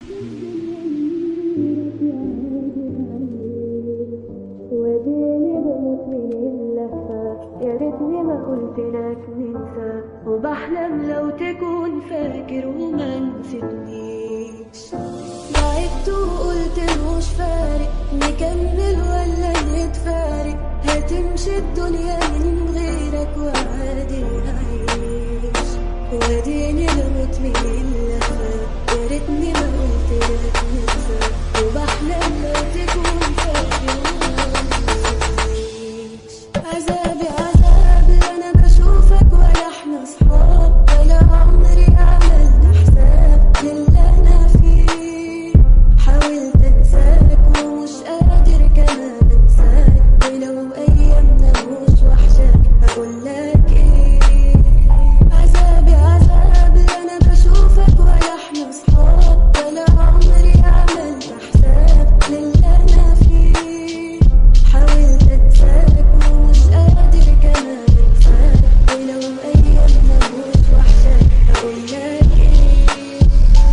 وديني بموت من اللهفة يا ريتني ما قلت لك ننسى وبحلم لو تكون فاكر وما نسيتنيش بعدت وقلت مش فارق نكمل ولا نتفارق هتمشي الدنيا من غيرك وعادي نعيش وديني بموت من اللهفة يا ريتني ما قلت لك ننسى وبحلم لو تكون فاكر وما نسيتنيش عذابي عذاب لا انا بشوفك ولا احنا اصحاب ولا عمري عملت حساب للي انا فيه حاولت انساك ومش قادر كمان انساك ولو ايامنا مش وحشاك اقول لك ايه عذابي عذاب لا انا بشوفك ولا احنا اصحاب ولا عمري عملت حساب للي انا فيه حاولت انساك ومش قادر كمان انساك ولو ايامنا مش وحشاك اقول لك ايه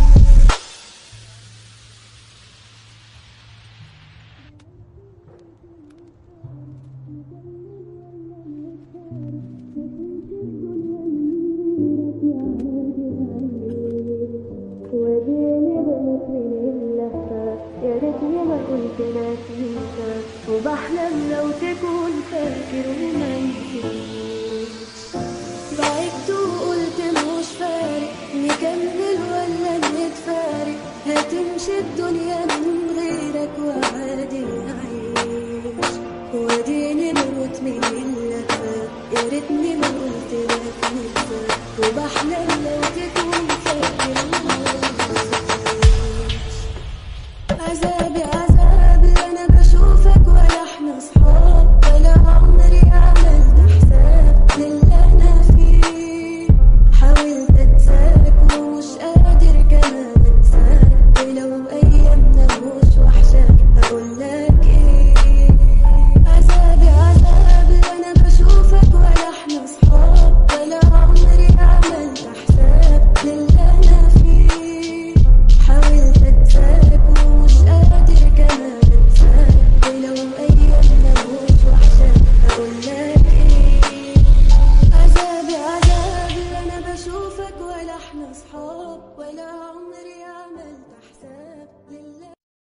وديني بموت من اللهفة يا ريتني ما قلت لك ننسى وبحلم لو تكون فاكر وما نسيتنيش بعدت وقلت مش فارق نكمل ولا نتفارق هتمشي الدنيا من غيرك وعادي نعيش وديني بموت من اللهفة يا ريتني ما قلت لك ننسى وبحلم لو تكون فاكر وما نسيتنيش عذابي عذاب لا انا بشوفك ولا احنا اصحاب ولا عمري عملت حساب للي انا فيه حاولت انساك ومش قادر كمان انساك ولو ايامنا مش وحشاك اقول لك ايه عذابي عذاب لا انا بشوفك ولا احنا اصحاب ولا عمري عملت حساب للي انا فيه حاولت انساك ومش قادر كمان انساك ولو ايامنا مش وحشاك اقول لك ايه عذابي عذاب لا انا بشوفك ولا احنا اصحاب ولا عمري عملت حساب لله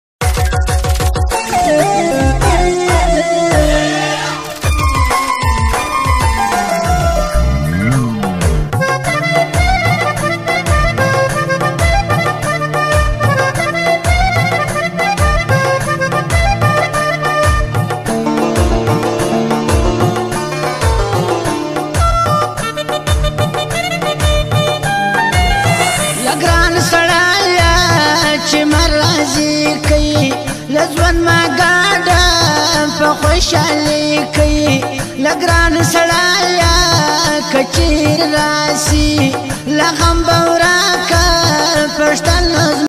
لګران سړایا چې مرزي کوي لزون ما ګاډه په خوشالي کوي لګران سړایا کچیر راسي لغم بورا کا پښتن